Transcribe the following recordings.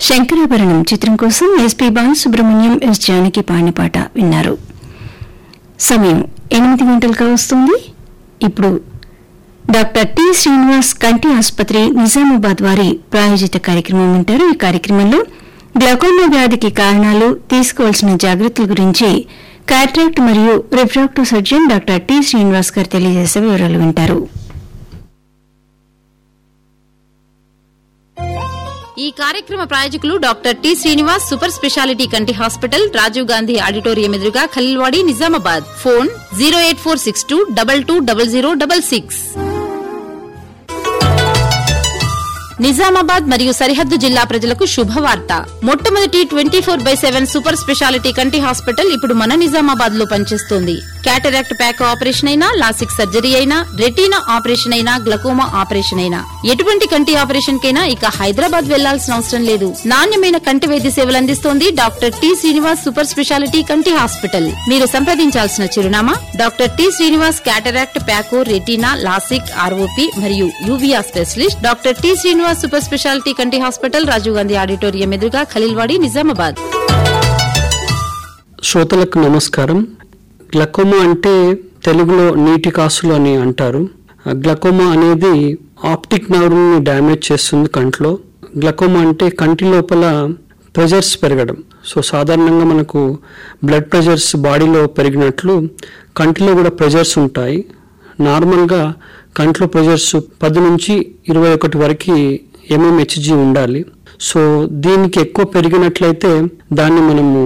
శంకరాభరణం చిత్రం కోసం SP Balasubrahmanyam yes Janaki పాడిన పాట విన్నారు సమయం ఎనిమిది గంటలుగా వస్తుంది ఇప్పుడు డాక్టర్ టి శ్రీనివాస్ కంటి ఆసుపత్రి నిజామాబాద్ వారి ప్రాయోజిత కార్యక్రమం వింటారు ఈ కార్యక్రమంలో గ్లకోమా వ్యాధికి కారణాలు తీసుకోవాల్సిన జాగ్రత్తల గురించి కాట్రాక్ట్ మరియు refractive surgeon doctor T Srinivas garu తెలియజేసే వివరాలు వింటారు ఈ కార్యక్రమ ప్రాయోజకులు doctor T Srinivas super speciality కంటి హాస్పిటల్ రాజీవ్ గాంధీ ఆడిటోరియం ఎదురుగా Khaleelwadi Nizamabad phone zero eight four six two double two double zero double six Nizamabad మరియు సరిహద్దు జిల్లా ప్రజలకు శుభవార్త మొట్టమొదటి twenty four by seven super speciality కంటి హాస్పిటల్ ఇప్పుడు మన నిజామాబాద్ లో పనిచేస్తోంది క్యాటరాక్ట్ ప్యాక్ ఆపరేషన్ అయినా లాసిక్ సర్జరీ అయినా రెటీనా ఆపరేషన్ అయినా గ్లకోమా ఆపరేషన్ అయినా ఎటువంటి కంటి ఆపరేషన్ కైనా ఇక హైదరాబాద్ వెళ్లాల్సిన అవసరం లేదు నాణ్యమైన కంటి వైద్య సేవలు అందిస్తోంది doctor T Srinivas super speciality కంటి హాస్పిటల్ మీరు సంప్రదించాల్సిన చిరునామా doctor T Srinivas cataract phaco retina LASIK ROP మరియు uvea specialist doctor T Srinivas super speciality కంటి హాస్పిటల్ రాజీవ్ గాంధీ ఆడిటోరియం ఎదురుగా ఖలీల్వాడి నిజామాబాద్ శ్రోతలకు నమస్కారం గ్లకోమా అంటే తెలుగులో నీటి కాసులు అని అంటారు ఆ గ్లకోమా అనేది ఆప్టిక్ నర్వ్ని డ్యామేజ్ చేస్తుంది కంట్లో గ్లకోమా అంటే కంటి లోపల ప్రెజర్స్ పెరగడం సో సాధారణంగా మనకు బ్లడ్ ప్రెజర్స్ బాడీలో పెరిగినట్లు కంటిలో కూడా ప్రెజర్స్ ఉంటాయి నార్మల్గా కంట్లో ప్రెజర్స్ పది నుంచి ఇరవై ఒకటి వరకు ఎంఎంహెచ్జి ఉండాలి సో దీనికి ఎక్కువ పెరిగినట్లయితే దాన్ని మనము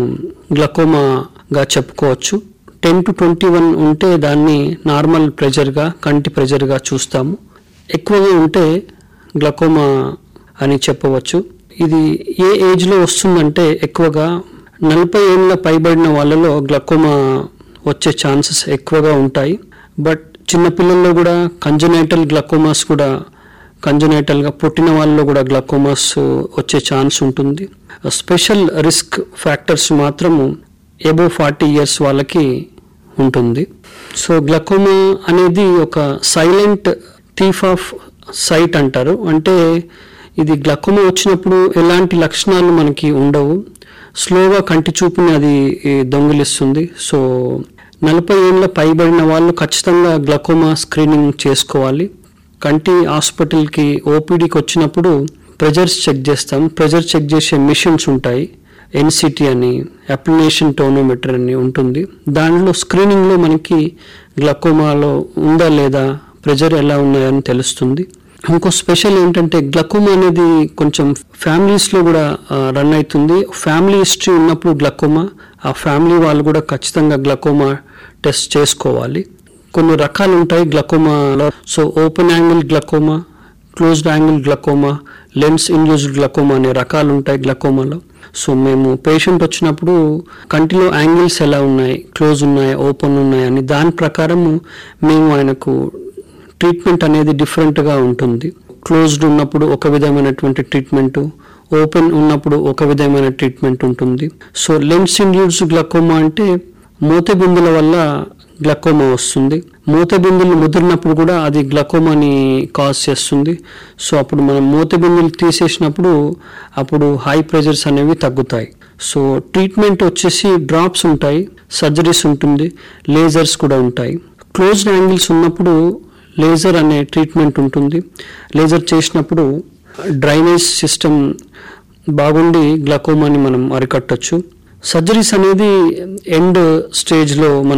గ్లకోమాగా చెప్పుకోవచ్చు టెన్ టు ట్వంటీ వన్ ఉంటే దాన్ని నార్మల్ ప్రెజర్గా కంటి ప్రెజర్గా చూస్తాము ఎక్కువగా ఉంటే గ్లకోమా అని చెప్పవచ్చు ఇది ఏ ఏజ్లో వస్తుందంటే ఎక్కువగా నలభై ఏళ్ళ పైబడిన వాళ్ళలో గ్లకోమా వచ్చే ఛాన్సెస్ ఎక్కువగా ఉంటాయి బట్ చిన్నపిల్లల్లో కూడా కంజనైటల్ గ్లకోమాస్ కూడా కంజనైటల్గా పుట్టిన వాళ్ళలో కూడా గ్లకోమాస్ వచ్చే ఛాన్స్ ఉంటుంది స్పెషల్ రిస్క్ ఫ్యాక్టర్స్ మాత్రము ఎబో ఫార్టీ ఇయర్స్ వాళ్ళకి ఉంటుంది సో గ్లకోమా అనేది ఒక సైలెంట్ థీఫ్ ఆఫ్ సైట్ అంటారు అంటే ఇది గ్లకోమా వచ్చినప్పుడు ఎలాంటి లక్షణాలు మనకి ఉండవు స్లోగా కంటి చూపుని అది ఈ, దొంగిలిస్తుంది సో నలభై ఏళ్ళ పైబడిన వాళ్ళు ఖచ్చితంగా గ్లకోమా స్క్రీనింగ్ చేసుకోవాలి కంటి హాస్పిటల్కి ఓపీడీకి వచ్చినప్పుడు ప్రెజర్స్ చెక్ చేస్తాం ప్రెజర్ చెక్ చేసే మిషన్స్ ఉంటాయి ఎన్సిటీ అని అప్లినేషన్ టోనోమీటర్ అని ఉంటుంది దానిలో స్క్రీనింగ్లో మనకి గ్లకోమాలో ఉందా లేదా ప్రెజర్ ఎలా ఉన్నాయని తెలుస్తుంది ఇంకో స్పెషల్ ఏంటంటే గ్లకోమా అనేది కొంచెం ఫ్యామిలీస్లో కూడా రన్ అవుతుంది ఫ్యామిలీ హిస్టరీ ఉన్నప్పుడు గ్లకోమా ఆ ఫ్యామిలీ వాళ్ళు కూడా ఖచ్చితంగా గ్లకోమా టెస్ట్ చేసుకోవాలి కొన్ని రకాలు ఉంటాయి గ్లకోమాలో so open angle glaucoma closed angle glaucoma lens induced glaucoma అనే రకాలు ఉంటాయి గ్లకోమాలో సో మేము పేషెంట్ వచ్చినప్పుడు కంటిలో యాంగిల్స్ ఎలా ఉన్నాయి క్లోజ్ ఉన్నాయి ఓపెన్ ఉన్నాయి అని దాని ప్రకారము మేము ఆయనకు ట్రీట్మెంట్ అనేది డిఫరెంట్గా ఉంటుంది క్లోజ్డ్ ఉన్నప్పుడు ఒక విధమైనటువంటి ట్రీట్మెంట్ ఓపెన్ ఉన్నప్పుడు ఒక విధమైన ట్రీట్మెంట్ ఉంటుంది సో లెన్స్ ఇండ్యూస్డ్ గ్లకోమా అంటే మూతబిందుల వల్ల గ్లకోమా వస్తుంది మూతబిందులు ముదిరినప్పుడు కూడా అది గ్లకోమాని కాజ్ చేస్తుంది సో అప్పుడు మనం మూతబిందులు తీసేసినప్పుడు అప్పుడు హై ప్రెజర్స్ అనేవి తగ్గుతాయి సో ట్రీట్మెంట్ వచ్చేసి డ్రాప్స్ ఉంటాయి సర్జరీస్ ఉంటుంది లేజర్స్ కూడా ఉంటాయి క్లోజ్డ్ యాంగిల్స్ ఉన్నప్పుడు లేజర్ అనే ట్రీట్మెంట్ ఉంటుంది లేజర్ చేసినప్పుడు డ్రైనేజ్ సిస్టమ్ బాగుండి గ్లకోమాని మనం అరికట్టచ్చు సర్జరీస్ అనేది ఎండ్ స్టేజ్లో మనం